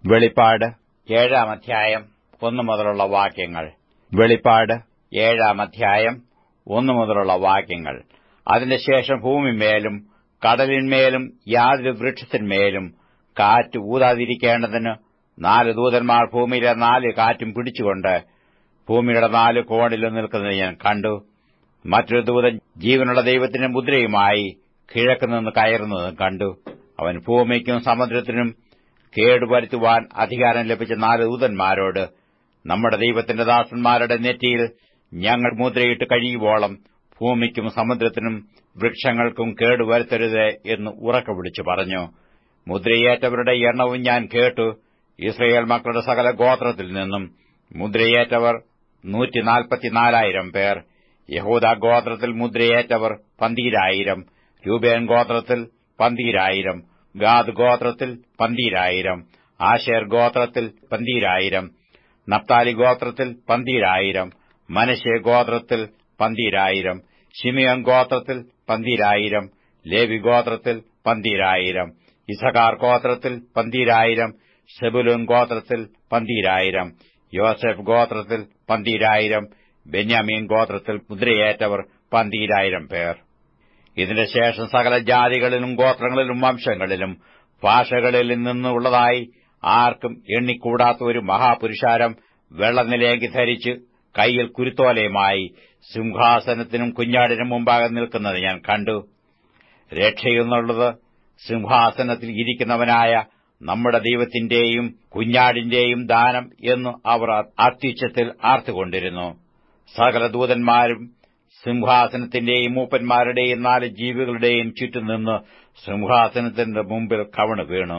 വെളിപ്പാട് ഏഴാം അധ്യായം ഒന്നു മുതലുള്ള വാക്യങ്ങൾ വെളിപ്പാട് ഏഴാം അധ്യായം ഒന്നു മുതലുള്ള വാക്യങ്ങൾ അതിന്റെ ശേഷം ഭൂമിമേലും കടലിന്മേലും യാതൊരു വൃക്ഷത്തിന്മേലും കാറ്റ് ഊതാതിരിക്കേണ്ടതിന് നാല് ദൂതന്മാർ ഭൂമിയിലെ നാല് കാറ്റും പിടിച്ചുകൊണ്ട് ഭൂമിയുടെ നാല് കോണിലും നിൽക്കുന്നത് ഞാൻ കണ്ടു മറ്റൊരു ദൂതൻ ജീവനുള്ള ദൈവത്തിന്റെ മുദ്രയുമായി കിഴക്കുനിന്ന് കയറുന്നതും കണ്ടു അവൻ ഭൂമിക്കും സമുദ്രത്തിനും കേടുവരുത്തുവാൻ അധികാരം ലഭിച്ച നാല് ദൂതന്മാരോട് നമ്മുടെ ദൈവത്തിന്റെ ദാസന്മാരുടെ നെറ്റിയിൽ ഞങ്ങൾ മുദ്രയിട്ട് കഴിയുവോളം ഭൂമിക്കും സമുദ്രത്തിനും വൃക്ഷങ്ങൾക്കും കേടുവരുത്തരുത് എന്ന് ഉറക്കെ വിളിച്ചു പറഞ്ഞു മുദ്രയേറ്റവരുടെ എണ്ണവും ഞാൻ കേട്ടു ഇസ്രയേൽ മക്കളുടെ സകല ഗോത്രത്തിൽ നിന്നും മുദ്രയേറ്റവർ നൂറ്റിനാൽപ്പത്തിനാലായിരം പേർ യഹൂദ ഗോത്രത്തിൽ മുദ്രയേറ്റവർ പന്തീരായിരം രൂപേൻ ഗോത്രത്തിൽ പന്തീരായിരം ഗാദ് ഗോത്രത്തിൽ പന്തീരായിരം ആശേർ ഗോത്രത്തിൽ പന്തീരായിരം നപ്താലി ഗോത്രത്തിൽ പന്തീരായിരം മനശെ ഗോത്രത്തിൽ പന്തീരായിരം ഷിമിയോൻ ഗോത്രത്തിൽ പന്തീരായിരം ലേവി ഗോത്രത്തിൽ പന്തീരായിരം ഇസഖാർ ഗോത്രത്തിൽ പന്തീരായിരം സെബുലൂൻ ഗോത്രത്തിൽ പന്തീരായിരം യോസെഫ് ഗോത്രത്തിൽ പന്തീരായിരം ബെന്യാമീൻ ഗോത്രത്തിൽ മുദ്രയേറ്റവർ പന്തീരായിരം പേർ ഇതിന്റെ ശേഷം സകല ജാതികളിലും ഗോത്രങ്ങളിലും വംശങ്ങളിലും ഭാഷകളിൽ നിന്നുള്ളതായി ആർക്കും എണ്ണിക്കൂടാത്ത ഒരു മഹാപുരുഷാരം വെള്ളനിലേങ്കി ധരിച്ച് കൈയിൽ കുരുത്തോലയുമായി സിംഹാസനത്തിനും കുഞ്ഞാടിനും മുമ്പാകെ നിൽക്കുന്നത് ഞാൻ കണ്ടു രക്ഷയെന്നുള്ളത് സിംഹാസനത്തിൽ ഇരിക്കുന്നവനായ നമ്മുടെ ദൈവത്തിന്റെയും കുഞ്ഞാടിന്റെയും ദാനം എന്നു അവർ അത്യുച്ചത്തിൽ ആർത്തുകൊണ്ടിരുന്നു സകല ദൂതന്മാരും സിംഹാസനത്തിന്റെയും മൂപ്പന്മാരുടെയും നാല് ജീവികളുടെയും ചുറ്റും നിന്ന് സിംഹാസനത്തിന്റെ മുമ്പിൽ കവണു വീണു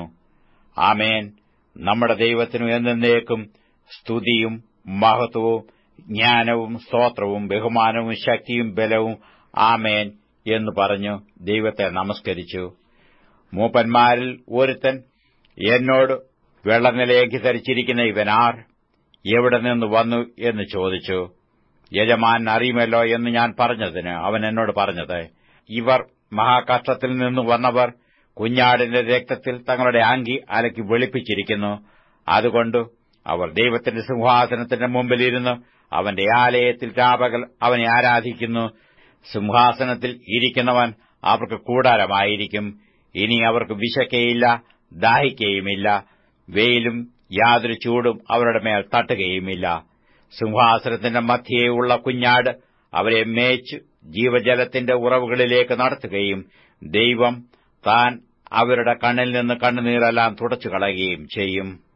ആമേൻ നമ്മുടെ ദൈവത്തിനു എന്നേക്കും സ്തുതിയും മഹത്വവും ജ്ഞാനവും സ്തോത്രവും ബഹുമാനവും ശക്തിയും ബലവും ആമേൻ എന്ന് പറഞ്ഞു ദൈവത്തെ നമസ്കരിച്ചു മൂപ്പന്മാരിൽ ഒരുത്തൻ എന്നോട് വെള്ളനിലയേക്ക് ധരിച്ചിരിക്കുന്ന ഇവനാർ എവിടെ നിന്ന് വന്നു എന്ന് ചോദിച്ചു യജമാൻ അറിയുമല്ലോ എന്ന് ഞാൻ പറഞ്ഞതിന് അവൻ എന്നോട് പറഞ്ഞത് ഇവർ മഹാകഷ്ടത്തിൽ നിന്ന് വന്നവർ കുഞ്ഞാടിന്റെ രക്തത്തിൽ തങ്ങളുടെ ആങ്കി അലക്കി വെളുപ്പിച്ചിരിക്കുന്നു അതുകൊണ്ട് അവർ ദൈവത്തിന്റെ സിംഹാസനത്തിന്റെ മുമ്പിലിരുന്ന് അവന്റെ ആലയത്തിൽ രാപകൽ അവനെ ആരാധിക്കുന്നു സിംഹാസനത്തിൽ ഇരിക്കുന്നവൻ അവർക്ക് കൂടാരമായിരിക്കും ഇനി അവർക്ക് വിശക്കയില്ല ദാഹിക്കയുമില്ല വെയിലും യാതൊരു ചൂടും അവരുടെ മേൽ തട്ടുകയുമില്ല സിംഹാസനത്തിന്റെ മധ്യേയുള്ള കുഞ്ഞാട് അവരെ മേച്ച് ജീവജലത്തിന്റെ ഉറവുകളിലേക്ക് നടത്തുകയും ദൈവം താൻ അവരുടെ കണ്ണിൽ നിന്ന് കണ്ണുനീരെല്ലാം തുടച്ചു കളയുകയും ചെയ്യും